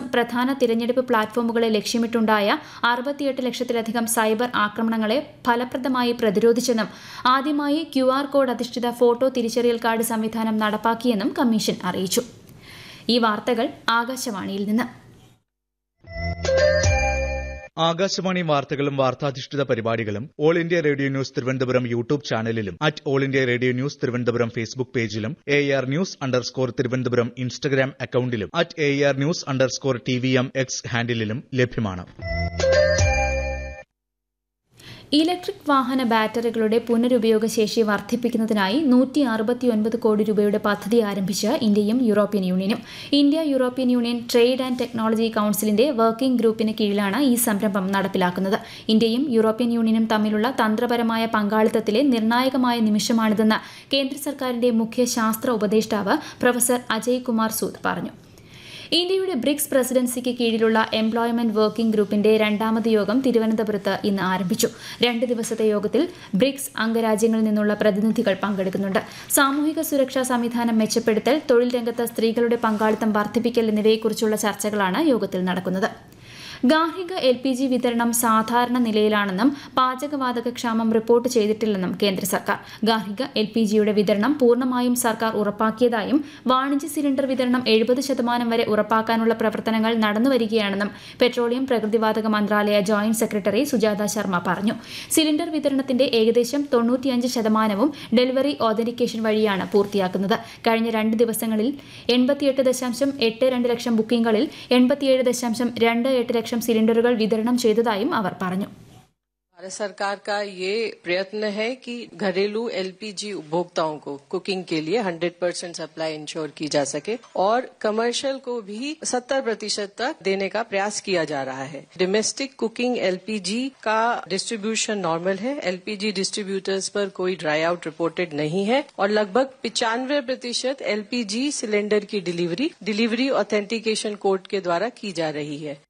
പ്രധാന തിരഞ്ഞെടുപ്പ് പ്ലാറ്റ്ഫോമുകളെ ലക്ഷ്യമിട്ടുണ്ടായ അറുപത്തിയെട്ട് ലക്ഷത്തിലധികം സൈബർ ആക്രമണങ്ങളെ ഫലപ്രദമായി പ്രതിരോധിച്ചെന്നും ആദ്യമായി ക്യു ആർ കോഡ് അധിഷ്ഠിത ഫോട്ടോ തിരിച്ചറിയൽ കാർഡ് സംവിധാനം നടപ്പാക്കിയെന്നും കമ്മീഷൻ അറിയിച്ചു ഈ വാർത്തകൾ ആകാശവാണിയിൽ നിന്ന് ആകാശവാണി വാർത്തകളും വാർത്താധിഷ്ഠിത പരിപാടികളും All India Radio News Thiruvananthapuram YouTube ചാനലിലും at All India Radio News Thiruvananthapuram Facebook പേജിലും A R news underscore Thiruvananthapuram Instagram അക്കൌണ്ടിലും at A R news underscore T V M X ഹാൻഡിലും ലഭ്യമാണ് ഇലക്ട്രിക് വാഹന ബാറ്ററികളുടെ പുനരുപയോഗ ശേഷി വർദ്ധിപ്പിക്കുന്നതിനായി നൂറ്റി അറുപത്തിയൊൻപത് കോടി രൂപയുടെ പദ്ധതി ആരംഭിച്ച് ഇന്ത്യയും യൂറോപ്യൻ യൂണിയനും India European Union trade and technology കൌൺസിലിന്റെ വർക്കിംഗ് ഗ്രൂപ്പിന് കീഴിലാണ് ഈ സംരംഭം നടപ്പിലാക്കുന്നത് ഇന്ത്യയും യൂറോപ്യൻ യൂണിയനും തമ്മിലുള്ള തന്ത്രപരമായ പങ്കാളിത്തത്തിലെ നിർണായകമായ നിമിഷമാണിതെന്ന് കേന്ദ്ര സർക്കാരിന്റെ മുഖ്യ ശാസ്ത്ര ഉപദേഷ്ടാവ് പ്രൊഫസർ അജയ് കുമാർ സൂദ് പറഞ്ഞു ഇന്ത്യയുടെ ബ്രിക്സ് പ്രസിഡൻസിക്ക് കീഴിലുള്ള എംപ്ലോയ്മെന്റ് വർക്കിംഗ് ഗ്രൂപ്പിന്റെ രണ്ടാമത് യോഗം തിരുവനന്തപുരത്ത് ഇന്ന് ആരംഭിച്ചു രണ്ട് ദിവസത്തെ യോഗത്തിൽ ബ്രിക്സ് അംഗരാജ്യങ്ങളിൽ നിന്നുള്ള പ്രതിനിധികൾ പങ്കെടുക്കുന്നുണ്ട് സാമൂഹിക സുരക്ഷാ സംവിധാനം മെച്ചപ്പെടുത്തൽ തൊഴിൽ രംഗത്ത് സ്ത്രീകളുടെ പങ്കാളിത്തം വർദ്ധിപ്പിക്കൽ എന്നിവയെക്കുറിച്ചുള്ള ചർച്ചകളാണ് യോഗത്തിൽ നടക്കുന്നത് ഗാർഹിക എൽ പി ജി വിതരണം സാധാരണ നിലയിലാണെന്നും പാചകവാതക ക്ഷാമം റിപ്പോർട്ട് ചെയ്തിട്ടില്ലെന്നും കേന്ദ്ര സർക്കാർ ഗാർഹിക എൽ പി ജിയുടെ വിതരണം പൂർണ്ണമായും സർക്കാർ ഉറപ്പാക്കിയതായും വാണിജ്യ സിലിണ്ടർ വിതരണം എഴുപത് ശതമാനം വരെ ഉറപ്പാക്കാനുള്ള പ്രവർത്തനങ്ങൾ നടന്നുവരികയാണെന്നും പെട്രോളിയം പ്രകൃതിവാതക മന്ത്രാലയ ജോയിന്റ് സെക്രട്ടറി സുജാത ശർമ്മ പറഞ്ഞു സിലിണ്ടർ വിതരണത്തിന്റെ ഏകദേശം തൊണ്ണൂറ്റിയഞ്ച് ശതമാനവും ഡെലിവറി ഓതന്റിക്കേഷൻ വഴിയാണ് പൂർത്തിയാക്കുന്നത് കഴിഞ്ഞ രണ്ട് ദിവസങ്ങളിൽ എൺപത്തിയെട്ട് ദശാംശം എട്ട് രണ്ട് ലക്ഷം ബുക്കിംഗുകളിൽ എൺപത്തിയേഴ് ദശാംശം രണ്ട് എട്ട് ലക്ഷം സിലിണ്ടറുകൾ വിതരണം ചെയ്തതായും അവർ പറഞ്ഞു भारत सरकार का ये प्रयत्न है कि घरेलू एलपीजी उपभोक्ताओं को कुकिंग के लिए 100 परसेंट सप्लाई इंश्योर की जा सके और कमर्शियल को भी 70 प्रतिशत तक देने का प्रयास किया जा रहा है डोमेस्टिक कुकिंग एलपीजी का डिस्ट्रीब्यूशन नॉर्मल है एलपीजी डिस्ट्रीब्यूटर्स पर कोई ड्राई आउट रिपोर्टेड नहीं है और लगभग पिचानवे प्रतिशत एलपीजी सिलेंडर की डिलीवरी डिलीवरी ऑथेंटिकेशन कोड के द्वारा की जा रही है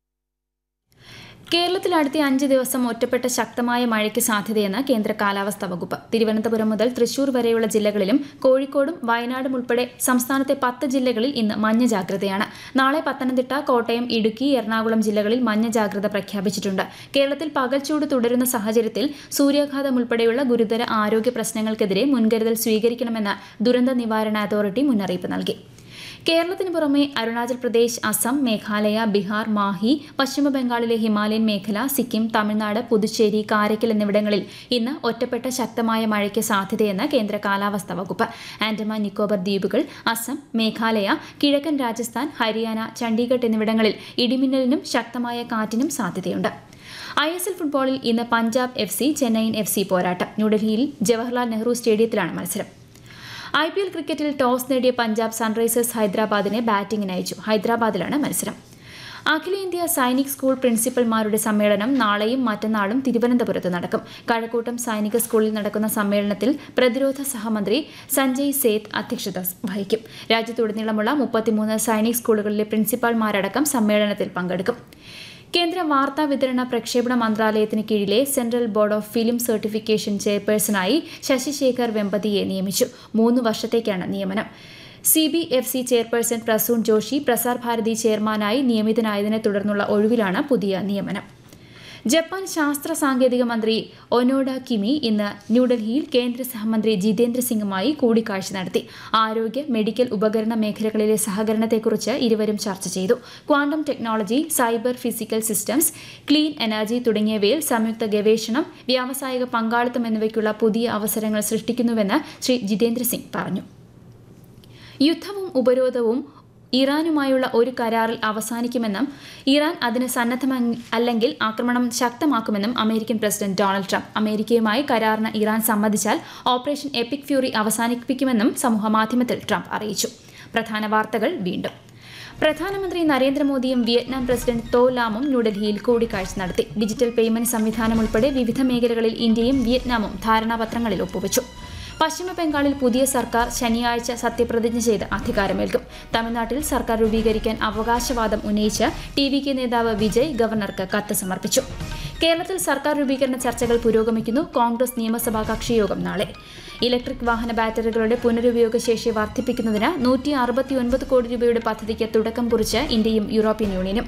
കേരളത്തിൽ അടുത്ത അഞ്ച് ദിവസം ഒറ്റപ്പെട്ട ശക്തമായ മഴയ്ക്ക് സാധ്യതയെന്ന് കേന്ദ്ര കാലാവസ്ഥാ വകുപ്പ് തിരുവനന്തപുരം മുതൽ തൃശൂർ വരെയുള്ള ജില്ലകളിലും കോഴിക്കോടും വയനാടും ഉൾപ്പെടെ സംസ്ഥാനത്തെ പത്ത് ജില്ലകളിൽ ഇന്ന് മഞ്ഞ ജാഗ്രതയാണ് നാളെ പത്തനംതിട്ട കോട്ടയം ഇടുക്കി എറണാകുളം ജില്ലകളിൽ മഞ്ഞ ജാഗ്രത പ്രഖ്യാപിച്ചിട്ടുണ്ട് കേരളത്തിൽ പകൽച്ചൂട് തുടരുന്ന സാഹചര്യത്തിൽ സൂര്യാഘാതം ഉൾപ്പെടെയുള്ള ഗുരുതര ആരോഗ്യ പ്രശ്നങ്ങൾക്കെതിരെ മുൻകരുതൽ സ്വീകരിക്കണമെന്ന് ദുരന്ത നിവാരണ അതോറിറ്റി മുന്നറിയിപ്പ് നൽകി കേരളത്തിന് പുറമെ അരുണാചൽ പ്രദേശ് അസം മേഘാലയ ബീഹാർ മാഹി പശ്ചിമബംഗാളിലെ ഹിമാലയൻ മേഖല സിക്കിം തമിഴ്നാട് പുതുച്ചേരി കാരയ്ക്കൽ എന്നിവിടങ്ങളിൽ ഇന്ന് ഒറ്റപ്പെട്ട ശക്തമായ മഴയ്ക്ക് സാധ്യതയെന്ന് കേന്ദ്ര കാലാവസ്ഥാ വകുപ്പ് ആൻഡമാൻ നിക്കോബർ ദ്വീപുകൾ അസം മേഘാലയ കിഴക്കൻ രാജസ്ഥാൻ ഹരിയാന ചണ്ഡീഗഡ് എന്നിവിടങ്ങളിൽ ഇടിമിന്നലിനും ശക്തമായ കാറ്റിനും സാധ്യതയുണ്ട് ഐ എസ് എൽ ഫുട്ബോളിൽ ഇന്ന് Punjab F C Chennaiyin F C പോരാട്ടം ന്യൂഡൽഹിയിൽ ജവഹർലാൽ നെഹ്റു സ്റ്റേഡിയത്തിലാണ് മത്സരം ഐ പി എൽ ക്രിക്കറ്റിൽ ടോസ് നേടിയ പഞ്ചാബ് സൺറൈസേഴ്സ് ഹൈദരാബാദിനെ ബാറ്റിംഗിന് അയച്ചു ഹൈദരാബാദിലാണ് മത്സരം അഖിലേന്ത്യാ സൈനിക് സ്കൂൾ പ്രിൻസിപ്പൽമാരുടെ സമ്മേളനം നാളെയും മറ്റന്നാളും തിരുവനന്തപുരത്ത് നടക്കും കഴക്കൂട്ടം സൈനിക സ്കൂളിൽ നടക്കുന്ന സമ്മേളനത്തിൽ പ്രതിരോധ സഹമന്ത്രി സഞ്ജയ് സേത്ത് അധ്യക്ഷത വഹിക്കും രാജ്യത്തുടനീളമുള്ള മുപ്പത്തിമൂന്ന് സൈനിക് സ്കൂളുകളിലെ പ്രിൻസിപ്പാൾമാരടക്കം സമ്മേളനത്തിൽ പങ്കെടുക്കും കേന്ദ്ര വാർത്താ വിതരണ പ്രക്ഷേപണ മന്ത്രാലയത്തിന് കീഴിലെ central board of film certification ചെയർപേഴ്സണായി ശശിശേഖർ വെമ്പതിയെ നിയമിച്ചു മൂന്ന് വർഷത്തേക്കാണ് നിയമനം C B F C chairperson Prasoon Joshi Prasar Bharati ചെയർമാനായി നിയമിതനായതിനെ തുടർന്നുള്ള ഒഴിവിലാണ് പുതിയ നിയമനം ജപ്പാൻ ശാസ്ത്ര സാങ്കേതിക മന്ത്രി ഒനോഡ കിമി ഇന്ന് ന്യൂഡൽഹിയിൽ കേന്ദ്ര സഹമന്ത്രി ജിതേന്ദ്ര സിംഗുമായി കൂടിക്കാഴ്ച നടത്തി ആരോഗ്യ മെഡിക്കൽ ഉപകരണ മേഖലകളിലെ സഹകരണത്തെക്കുറിച്ച് ഇരുവരും ചർച്ച ചെയ്തു quantum technology cyber physical systems clean energy തുടങ്ങിയവയിൽ സംയുക്ത ഗവേഷണം വ്യാവസായിക പങ്കാളിത്തം എന്നിവയ്ക്കുള്ള പുതിയ അവസരങ്ങൾ സൃഷ്ടിക്കുന്നുവെന്ന് ശ്രീ ജിതേന്ദ്ര സിംഗ് പറഞ്ഞു യുദ്ധവും ഉപരോധവും ഇറാനുമായുള്ള ഒരു കരാറിൽ അവസാനിക്കുമെന്നും ഇറാൻ അതിന് സന്നദ്ധമ അല്ലെങ്കിൽ ആക്രമണം ശക്തമാക്കുമെന്നും അമേരിക്കൻ പ്രസിഡന്റ് ഡൊണാൾഡ് ട്രംപ് അമേരിക്കയുമായി കരാറിന് ഇറാൻ സമ്മതിച്ചാൽ ഓപ്പറേഷൻ എപ്പിക് ഫ്യൂറി അവസാനിപ്പിക്കുമെന്നും സമൂഹമാധ്യമത്തിൽ ട്രംപ് അറിയിച്ചു പ്രധാന വാർത്തകൾ വീണ്ടും പ്രധാനമന്ത്രി നരേന്ദ്രമോദിയും വിയറ്റ്നാം പ്രസിഡന്റ് തോ ലാമും ന്യൂഡൽഹിയിൽ കൂടിക്കാഴ്ച നടത്തി ഡിജിറ്റൽ പേയ്മെന്റ് സംവിധാനം ഉൾപ്പെടെ വിവിധ മേഖലകളിൽ ഇന്ത്യയും വിയറ്റ്നാമും ധാരണാപത്രങ്ങളിൽ ഒപ്പുവച്ചു പശ്ചിമ ബംഗാളിൽ പുതിയ സർക്കാർ ശനിയാഴ്ച സത്യപ്രതിജ്ഞ ചെയ്ത് അധികാരമേൽക്കും തമിഴ്നാട്ടിൽ സർക്കാർ രൂപീകരിക്കാൻ അവകാശവാദം ഉന്നയിച്ച് ടി വി കെ നേതാവ് വിജയ് ഗവർണർക്ക് കത്ത് സമർപ്പിച്ചു കേരളത്തിൽ സർക്കാർ രൂപീകരണ ചർച്ചകൾ പുരോഗമിക്കുന്നു കോൺഗ്രസ് നിയമസഭാ കക്ഷിയോഗം നാളെ ഇലക്ട്രിക് വാഹന ബാറ്ററികളുടെ പുനരുപയോഗ ശേഷി വർദ്ധിപ്പിക്കുന്നതിന് നൂറ്റി അറുപത്തിയൊൻപത് കോടി രൂപയുടെ പദ്ധതിക്ക് തുടക്കം കുറിച്ച് ഇന്ത്യയും യൂറോപ്യൻ യൂണിയനും